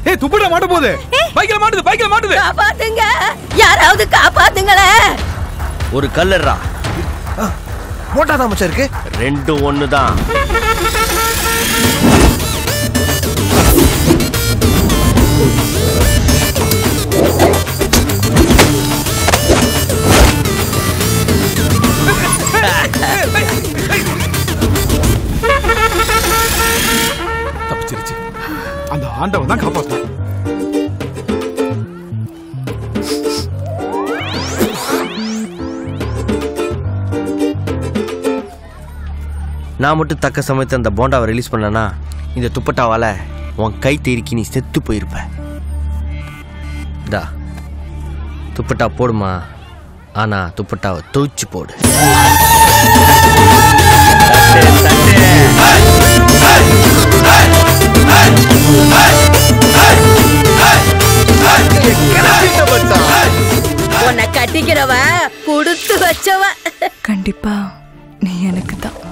ஏய் துப்பட்டா மாட்ட போகுது பைக்கில் மாட்டுது பைக்கில் மாட்டுது காப்பாத்துங்க யாராவது காப்பாத்துங்களேன் ஒரு கல்லறா மோட்டா தான் மச்சான் இருக்கு ரெண்டும் ஒன்று தான் தப்பிச்சிருச்சு அந்த ஆண்டவன் தான் காப்பாத்தான் நான் மட்டும் தக்க சமயத்தை அந்த போண்டாவை ரிலீஸ் பண்ணனா இந்த துப்பட்டாவால உன் கை தேரிக்கி நீ செத்து போயிருப்ப தா துப்பட்டா போடுமா ஆனா துப்பட்டாவை தூச்சு போடு உன்னை கட்டிக்கிறவ குடுத்து வச்சவ கண்டிப்பா நீ எனக்கு தான்